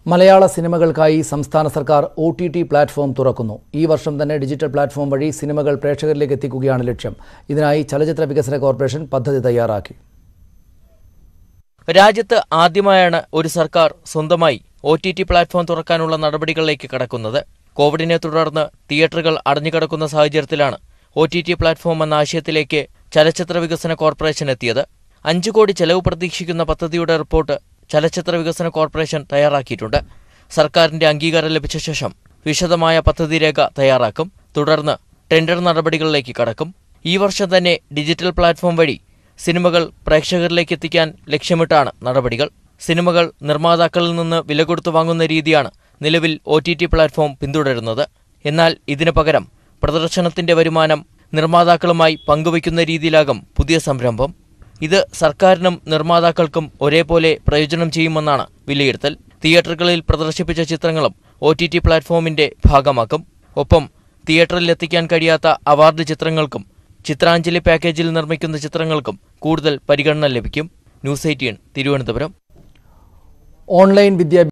മലയാള സിനിമകൾക്കായി സംസ്ഥാന സർക്കാർ ഒ ടി ടി പ്ലാറ്റ്ഫോം തുറക്കുന്നു ഈ വർഷം തന്നെ ഡിജിറ്റൽ പ്ലാറ്റ്ഫോം വഴി സിനിമകൾ പ്രേക്ഷകരിലേക്ക് എത്തിക്കുകയാണ് ലക്ഷ്യം ഇതിനായി ചലച്ചിത്ര വികസന കോർപ്പറേഷൻ പദ്ധതി തയ്യാറാക്കി രാജ്യത്ത് ആദ്യമായാണ് ഒരു സർക്കാർ സ്വന്തമായി ഒ ടി ടി പ്ലാറ്റ്ഫോം തുറക്കാനുള്ള നടപടികളിലേക്ക് കടക്കുന്നത് കോവിഡിനെ തുടർന്ന് തിയേറ്ററുകൾ അടഞ്ഞുകിടക്കുന്ന സാഹചര്യത്തിലാണ് ഒ ടി ടി പ്ലാറ്റ്ഫോം എന്ന ആശയത്തിലേക്ക് ചലച്ചിത്ര വികസന കോർപ്പറേഷൻ എത്തിയത് അഞ്ചു കോടി ചെലവ് പ്രതീക്ഷിക്കുന്ന പദ്ധതിയുടെ റിപ്പോർട്ട് ചലച്ചിത്ര വികസന കോർപ്പറേഷൻ തയ്യാറാക്കിയിട്ടുണ്ട് സർക്കാരിന്റെ അംഗീകാരം ലഭിച്ച ശേഷം വിശദമായ പദ്ധതി രേഖ തയ്യാറാക്കും തുടർന്ന് ടെൻഡർ നടപടികളിലേക്ക് കടക്കും ഈ വർഷം തന്നെ ഡിജിറ്റൽ പ്ലാറ്റ്ഫോം വഴി സിനിമകൾ പ്രേക്ഷകരിലേക്ക് എത്തിക്കാൻ ലക്ഷ്യമിട്ടാണ് നടപടികൾ സിനിമകൾ നിർമ്മാതാക്കളിൽ നിന്ന് വില കൊടുത്തു വാങ്ങുന്ന രീതിയാണ് നിലവിൽ ഒ ടി ടി പ്ലാറ്റ്ഫോം പിന്തുടരുന്നത് എന്നാൽ ഇതിനു പകരം പ്രദർശനത്തിന്റെ വരുമാനം നിർമ്മാതാക്കളുമായി പങ്കുവയ്ക്കുന്ന രീതിയിലാകും പുതിയ സംരംഭം ഇത് സർക്കാരിനും നിർമ്മാതാക്കൾക്കും ഒരേപോലെ പ്രയോജനം ചെയ്യുമെന്നാണ് വിലയിരുത്തൽ തിയേറ്ററുകളിൽ പ്രദർശിപ്പിച്ച ചിത്രങ്ങളും ഒ ടി ടി പ്ലാറ്റ്ഫോമിന്റെ ഭാഗമാക്കും ഒപ്പം തിയേറ്ററിൽ എത്തിക്കാൻ കഴിയാത്ത അവാർഡ് ചിത്രങ്ങൾക്കും ചിത്രാഞ്ജലി പാക്കേജിൽ നിർമ്മിക്കുന്ന ചിത്രങ്ങൾക്കും കൂടുതൽ പരിഗണന ലഭിക്കും ന്യൂസ് എയ്റ്റീൻ തിരുവനന്തപുരം ഓൺലൈൻ വിദ്യാഭ്യാസ